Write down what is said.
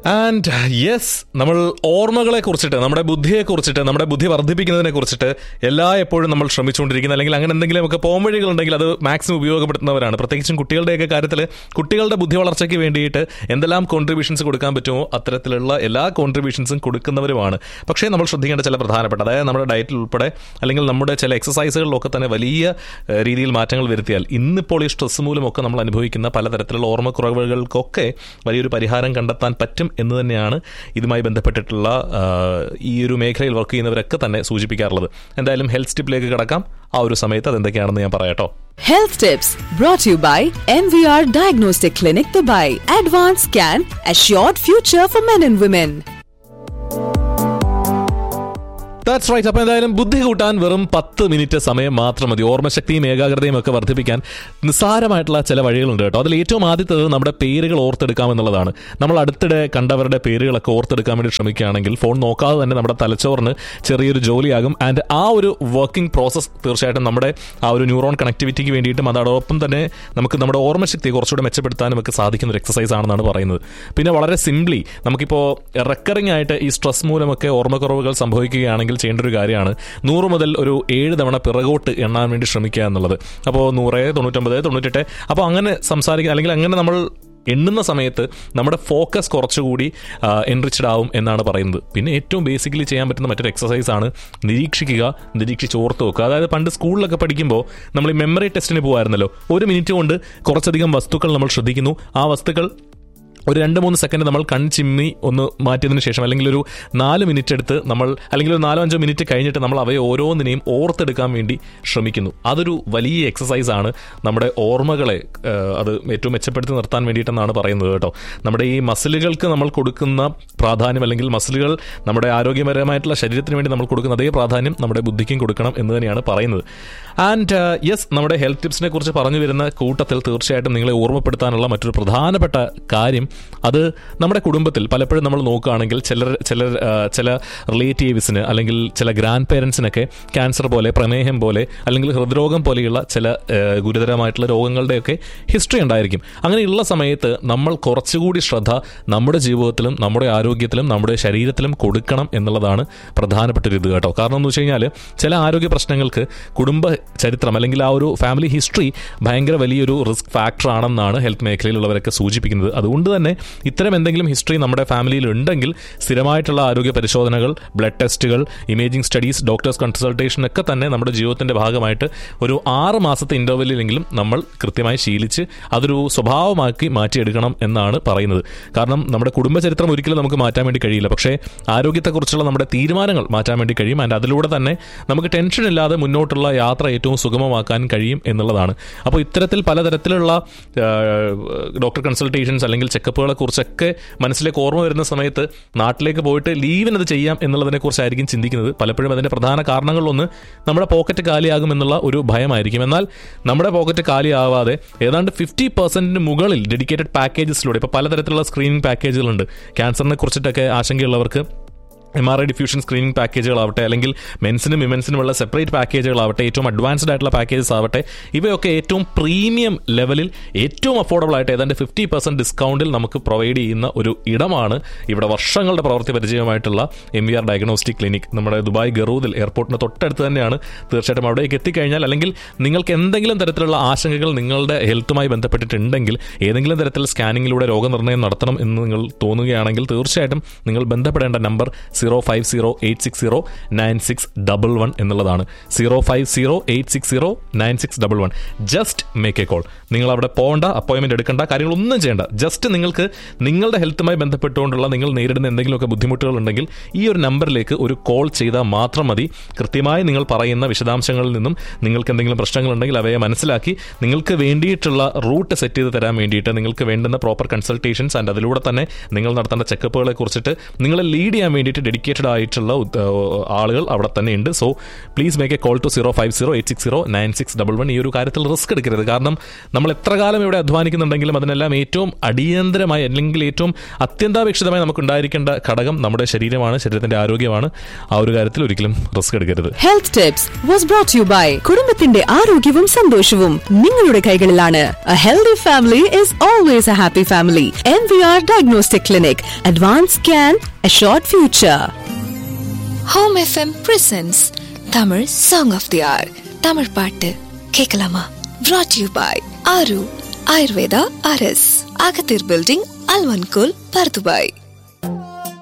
And yes നമ്മൾ ഓർമ്മകളെ കുറിച്ചിട്ട് നമ്മുടെ ബുദ്ധിയെ കുറിച്ചിട്ട് നമ്മുടെ ബുദ്ധി വർദ്ധിപ്പിക്കുന്നതിനെ കുറിച്ചിട്ട് എല്ലാ എപ്പോഴും നമ്മൾ ശ്രമിച്ചുകൊണ്ടിരിക്കുന്ന അല്ലെങ്കിൽ അങ്ങനെ എന്തെങ്കിലുമൊക്കെ പോംവഴികളുണ്ടെങ്കിൽ അത് മാക്സിമം ഉപയോഗപ്പെടുത്തുന്നവരാണ് പ്രത്യേകിച്ചും കുട്ടികളുടെയൊക്കെ കാര്യത്തിൽ കുട്ടികളുടെ ബുദ്ധി വളർച്ചയ്ക്ക് വേണ്ടിയിട്ട് എന്തെല്ലാം കോൺട്രിബ്യൂഷൻസ് കൊടുക്കാൻ പറ്റുമോ അത്തരത്തിലുള്ള എല്ലാ കോൺട്രിബ്യൂഷൻസും കൊടുക്കുന്നവരുമാണ് പക്ഷേ നമ്മൾ ശ്രദ്ധിക്കേണ്ട ചില പ്രധാനപ്പെട്ട അതായത് നമ്മുടെ ഡയറ്റിൽ ഉൾപ്പെടെ അല്ലെങ്കിൽ നമ്മുടെ ചില എക്സസൈസുകളിലൊക്കെ തന്നെ വലിയ ഏഹ്, രീതിയിൽ മാറ്റങ്ങൾ വരുത്തിയാൽ ഇന്നിപ്പോൾ ഈ സ്ട്രെസ് മൂലമൊക്കെ നമ്മൾ അനുഭവിക്കുന്ന പലതരത്തിലുള്ള ഓർമ്മക്കുറവുകൾക്കൊക്കെ വലിയൊരു പരിഹാരം കണ്ടെത്താൻ പറ്റും എന്ന് തന്നെയാണ് ഇതുമായി ബന്ധപ്പെട്ടിട്ടുള്ള ആ, ഈ ഒരു മേഖലയിൽ വർക്ക് ചെയ്യുന്നവരൊക്കെ തന്നെ സൂചിപ്പിക്കാറുള്ളത് എന്തായാലും ഹെൽത്ത് ടിപ്പിലേക്ക് കിടക്കാം ആ ഒരു സമയത്ത് അതെന്തൊക്കെയാണെന്ന് ഞാൻ പറയാട്ടോ Health Tips brought to you by MVR Diagnostic Clinic Dubai. Advanced Scan, Assured Future for Men and Women. That's right അപ്പോൾ എന്തായാലും ബുദ്ധി കൂട്ടാൻ വെറും പത്ത് മിനിറ്റ് സമയം മാത്രം മതി ഓർമ്മശക്തിയും ഏകാഗ്രതയും ഒക്കെ വർദ്ധിപ്പിക്കാൻ നിസ്സാരമായിട്ടുള്ള ചില വഴികളുണ്ട് കേട്ടോ അതിൽ ഏറ്റവും ആദ്യത്തേത് നമ്മുടെ പേരുകൾ ഓർത്തെടുക്കാം എന്നുള്ളതാണ് നമ്മൾ അടുത്തിടെ കണ്ടവരുടെ പേരുകളൊക്കെ ഓർത്തെടുക്കാൻ വേണ്ടി ശ്രമിക്കുകയാണെങ്കിൽ ഫോൺ നോക്കാതെ തന്നെ നമ്മുടെ തലച്ചോറിന് ചെറിയൊരു ജോലിയാകും ആൻഡ് ആ ഒരു വർക്കിംഗ് പ്രോസസ്സ് തീർച്ചയായിട്ടും നമ്മുടെ ആ ഒരു ന്യൂറോൺ കണക്ടിവിറ്റിക്ക് വേണ്ടിയിട്ടും അതോടൊപ്പം തന്നെ നമുക്ക് നമ്മുടെ ഓർമ്മശക്തി കുറച്ചുകൂടെ മെച്ചപ്പെടുത്താനും ഒക്കെ സാധിക്കുന്ന ഒരു എക്സസൈസ് ആണെന്നാണ് പറയുന്നത് പിന്നെ വളരെ സിംപ്ലി നമുക്കിപ്പോൾ റെക്കറിംഗ് ആയിട്ട് ഈ സ്ട്രെസ് മൂലമൊക്കെ ഓർമ്മക്കുറവുകൾ സംഭവിക്കുകയാണെങ്കിൽ ചെയ്യേണ്ട ഒരു കാര്യമാണ് നൂറ് മുതൽ ഒരു ഏഴ് തവണ പിറകോട്ട് എണ്ണാൻ വേണ്ടി ശ്രമിക്കുക എന്നുള്ളത് അപ്പോൾ നൂറ് തൊണ്ണൂറ്റൊമ്പത് തൊണ്ണൂറ്റെട്ട് അപ്പോൾ അങ്ങനെ സംസാരിക്കുക അല്ലെങ്കിൽ അങ്ങനെ നമ്മൾ എണ്ണുന്ന സമയത്ത് നമ്മുടെ ഫോക്കസ് കുറച്ചുകൂടി എൻറിച്ച്ഡ് ആവും എന്നാണ് പറയുന്നത് പിന്നെ ഏറ്റവും ബേസിക്കലി ചെയ്യാൻ പറ്റുന്ന മറ്റൊരു എക്സസൈസ് ആണ് നിരീക്ഷിക്കുക നിരീക്ഷിച്ച് ഓർത്ത് വെക്കുക അതായത് പണ്ട് സ്കൂളിലൊക്കെ പഠിക്കുമ്പോൾ നമ്മൾ ഈ മെമ്മറി ടെസ്റ്റിന് പോകുമായിരുന്നല്ലോ ഒരു മിനിറ്റ് കൊണ്ട് കുറച്ചധികം വസ്തുക്കൾ നമ്മൾ ശ്രദ്ധിക്കുന്നു ആ വസ്തുക്കൾ ഒരു രണ്ട് മൂന്ന് സെക്കൻഡ് നമ്മൾ കൺ ചിമ്മി ഒന്ന് മാറ്റിയതിന് ശേഷം അല്ലെങ്കിൽ ഒരു നാല് മിനിറ്റ് എടുത്ത് നമ്മൾ അല്ലെങ്കിൽ ഒരു നാലോ അഞ്ചോ മിനിറ്റ് കഴിഞ്ഞിട്ട് നമ്മൾ അവയെ ഓരോന്നിനെയും ഓർത്തെടുക്കാൻ വേണ്ടി ശ്രമിക്കുന്നു അതൊരു വലിയ എക്സസൈസ് ആണ് നമ്മുടെ ഓർമ്മകളെ ഏഹ്, അത് ഏറ്റവും മെച്ചപ്പെടുത്തി നിർത്താൻ വേണ്ടിയിട്ടെന്നാണ് പറയുന്നത് കേട്ടോ നമ്മുടെ ഈ മസിലുകൾക്ക് നമ്മൾ കൊടുക്കുന്ന പ്രാധാന്യം അല്ലെങ്കിൽ മസിലുകൾ നമ്മുടെ ആരോഗ്യപരമായിട്ടുള്ള ശരീരത്തിന് വേണ്ടി നമ്മൾ കൊടുക്കുന്ന അതേ പ്രാധാന്യം നമ്മുടെ ബുദ്ധിക്കും കൊടുക്കണം എന്ന് തന്നെയാണ് പറയുന്നത് ആൻഡ് യെസ് നമ്മുടെ ഹെൽത്ത് ടിപ്സിനെ കുറിച്ച് പറഞ്ഞു വരുന്ന കൂട്ടത്തിൽ തീർച്ചയായിട്ടും നിങ്ങളെ ഓർമ്മപ്പെടുത്താനുള്ള മറ്റൊരു പ്രധാനപ്പെട്ട കാര്യം അത് നമ്മുടെ കുടുംബത്തിൽ പലപ്പോഴും നമ്മൾ നോക്കുകയാണെങ്കിൽ ചിലർ ചിലർ ആ, ചില റിലേറ്റീവ്സിന് അല്ലെങ്കിൽ ചില ഗ്രാൻഡ് പേരൻസിനൊക്കെ ക്യാൻസർ പോലെ പ്രമേഹം പോലെ അല്ലെങ്കിൽ ഹൃദ്രോഗം പോലെയുള്ള ചില ആ, ഗുരുതരമായിട്ടുള്ള രോഗങ്ങളുടെയൊക്കെ ഹിസ്റ്ററി ഉണ്ടായിരിക്കും അങ്ങനെയുള്ള സമയത്ത് നമ്മൾ കുറച്ചുകൂടി ശ്രദ്ധ നമ്മുടെ ജീവിതത്തിലും നമ്മുടെ ആരോഗ്യത്തിലും നമ്മുടെ ശരീരത്തിലും കൊടുക്കണം എന്നുള്ളതാണ് പ്രധാനപ്പെട്ട ഒരു ഇത് കേട്ടോ കാരണം എന്ന് വെച്ച് കഴിഞ്ഞാൽ ചില ആരോഗ്യ പ്രശ്നങ്ങൾക്ക് കുടുംബ ചരിത്രം അല്ലെങ്കിൽ ആ ഒരു ഫാമിലി ഹിസ്റ്ററി ഭയങ്കര വലിയൊരു റിസ്ക് ഫാക്ടർ ആണെന്നാണ് ഹെൽത്ത് മേഖലയിലുള്ളവരൊക്കെ സൂചിപ്പിക്കുന്നത് അതുകൊണ്ട് തന്നെ ഇത്തരം എന്തെങ്കിലും ഹിസ്റ്ററി നമ്മുടെ ഫാമിലിയിൽ ഉണ്ടെങ്കിൽ സ്ഥിരമായിട്ടുള്ള ആരോഗ്യ പരിശോധനകൾ ബ്ലഡ് ടെസ്റ്റുകൾ ഇമേജിംഗ് സ്റ്റഡീസ് ഡോക്ടേഴ്സ് കൺസൾട്ടേഷൻ ഒക്കെ തന്നെ നമ്മുടെ ജീവിതത്തിന്റെ ഭാഗമായിട്ട് ഒരു ആറ് മാസത്തെ ഇന്റർവെല്ലിലെങ്കിലും നമ്മൾ കൃത്യമായി ശീലിച്ച് അതൊരു സ്വഭാവമാക്കി മാറ്റിയെടുക്കണം എന്നാണ് പറയുന്നത് കാരണം നമ്മുടെ കുടുംബ ചരിത്രം ഒരിക്കലും നമുക്ക് മാറ്റാൻ വേണ്ടി കഴിയില്ല പക്ഷേ ആരോഗ്യത്തെക്കുറിച്ചുള്ള നമ്മുടെ തീരുമാനങ്ങൾ മാറ്റാൻ വേണ്ടി കഴിയും ആൻഡ് അതിലൂടെ തന്നെ നമുക്ക് ടെൻഷൻ ഇല്ലാതെ മുന്നോട്ടുള്ള യാത്ര ഏറ്റവും സുഗമമാക്കാൻ കഴിയും എന്നുള്ളതാണ് അപ്പോൾ ഇത്തരത്തിൽ പലതരത്തിലുള്ള ആ, ഡോക്ടർ കൺസൾട്ടേഷൻസ് അല്ലെങ്കിൽ ചെക്കപ്പുകളെ കുറിച്ചൊക്കെ മനസ്സിലേക്ക് ഓർമ്മ വരുന്ന സമയത്ത് നാട്ടിലേക്ക് പോയിട്ട് ലീവിന് അത് ചെയ്യാം എന്നുള്ളതിനെ കുറിച്ചായിരിക്കും ചിന്തിക്കുന്നത് പലപ്പോഴും അതിന്റെ പ്രധാന കാരണങ്ങളിലൊന്ന് നമ്മുടെ പോക്കറ്റ് കാലിയാകും എന്നുള്ള ഒരു ഭയമായിരിക്കും എന്നാൽ നമ്മുടെ പോക്കറ്റ് കാലിയാവാതെ ഏതാണ്ട് ഫിഫ്റ്റി പെർസെന്റിന് മുകളിൽ ഡെഡിക്കേറ്റഡ് പാക്കേജസിലൂടെ ഇപ്പോൾ പലതരത്തിലുള്ള സ്ക്രീനിങ് പാക്കേജുകളുണ്ട് ക്യാൻസറിനെ കുറിച്ചിട്ടൊക്കെ ആശങ്കയുള്ളവർക്ക് M R I diffusion screening പാക്കേജുകളാവട്ടെ അല്ലെങ്കിൽ മെൻസിനും വിമൻസിനുമുള്ള സെപ്പറേറ്റ് പാക്കേജുകളാവട്ടെ ഏറ്റവും അഡ്വാൻസ്ഡ് ആയിട്ടുള്ള പാക്കേജസ് ആവട്ടെ ഇവയൊക്കെ ഏറ്റവും പ്രീമിയം ലെവലിൽ ഏറ്റവും അഫോർഡബിൾ ആയിട്ട് ഏതാണ്ട് ഫിഫ്റ്റി പെർസെന്റ് ഡിസ്കൗണ്ടിൽ നമുക്ക് പ്രൊവൈഡ് ചെയ്യുന്ന ഒരു ഇടമാണ് ഇവിടെ വർഷങ്ങളുടെ പ്രവൃത്തി പരിചയമായിട്ടുള്ള M V R diagnostic clinic നമ്മുടെ ദുബായ് ഗറൂദിൽ എയർപോർട്ടിന് തൊട്ടടുത്ത് തന്നെയാണ് തീർച്ചയായിട്ടും അവിടേക്ക് എത്തിക്കഴിഞ്ഞാൽ അല്ലെങ്കിൽ നിങ്ങൾക്ക് എന്തെങ്കിലും തരത്തിലുള്ള ആശങ്കകൾ നിങ്ങളുടെ ഹെൽത്തുമായി ബന്ധപ്പെട്ടിട്ടുണ്ടെങ്കിൽ ഏതെങ്കിലും തരത്തിൽ സ്കാനിങ്ങിലൂടെ രോഗനിർണ്ണയം നടത്തണം എന്ന് നിങ്ങൾ തോന്നുകയാണെങ്കിൽ തീർച്ചയായിട്ടും നിങ്ങൾ ബന്ധപ്പെടേണ്ട number zero five zero eight six zero nine six double one എന്നുള്ളതാണ് zero five zero eight six zero nine six double one just make a call നിങ്ങൾ അവിടെ പോകേണ്ട അപ്പോയിൻമെന്റ് എടുക്കേണ്ട കാര്യങ്ങളൊന്നും ചെയ്യേണ്ട ജസ്റ്റ് നിങ്ങൾക്ക് നിങ്ങളുടെ ഹെൽത്തുമായി ബന്ധപ്പെട്ടുകൊണ്ടുള്ള നിങ്ങൾ നേരിടുന്ന എന്തെങ്കിലുമൊക്കെ ബുദ്ധിമുട്ടുകൾ ഉണ്ടെങ്കിൽ ഈ ഒരു നമ്പറിലേക്ക് ഒരു കോൾ ചെയ്താൽ മാത്രം മതി കൃത്യമായി നിങ്ങൾ പറയുന്ന വിശദാംശങ്ങളിൽ നിന്നും നിങ്ങൾക്ക് എന്തെങ്കിലും പ്രശ്നങ്ങളുണ്ടെങ്കിൽ അവയെ മനസ്സിലാക്കി നിങ്ങൾക്ക് വേണ്ടിയിട്ടുള്ള റൂട്ട് സെറ്റ് ചെയ്ത് തരാൻ വേണ്ടിയിട്ട് നിങ്ങൾക്ക് വേണ്ടുന്ന പ്രോപ്പർ കൺസൾട്ടേഷൻസ് ആൻഡ് അതിലൂടെ തന്നെ നിങ്ങൾ നടത്തേണ്ട ചെക്കപ്പുകളെ കുറിച്ചിട്ട് നിങ്ങളെ ലീഡ് ചെയ്യാൻ വേണ്ടിയിട്ട് ഡെഡിക്കേറ്റഡ് ആയിട്ടുള്ള ഉദ്ദ- ആളുകൾ അവിടെ തന്നെ ഉണ്ട് so please make a call to zero five zero eight six zero nine six double one ഈ ഒരു കാര്യത്തിൽ റിസ്ക് എടുക്കരുത് കാരണം നമ്മൾ എത്ര കാലം ഇവിടെ അധ്വാനിക്കുന്നുണ്ടെങ്കിലും അതിനെല്ലാം ഏറ്റവും അടിയന്തരമായി അല്ലെങ്കിൽ ഏറ്റവും അത്യന്താപേക്ഷിതമായി നമുക്ക് ഉണ്ടായിരിക്കേണ്ട ഘടകം നമ്മുടെ ശരീരമാണ് ശരീരത്തിന്റെ ആരോഗ്യമാണ് ആ ഒരു കാര്യത്തിൽ ഒരിക്കലും റിസ്ക് എടുക്കരുത് health tips was brought to you by കുടുംബത്തിന്റെ ആരോഗ്യവും സന്തോഷവും നിങ്ങളുടെ കൈകളിലാണ് a healthy family is always a happy family M V R diagnostic clinic advance scan assured future home FM presents Tamil song of the hour Tamil பாட்டு கேட்கலாமா brought you by ஆரு ஆயுர்வேதா அரஸ் அகத்தீர் பில்டிங் அல்வன்கோல் பர்துபாய்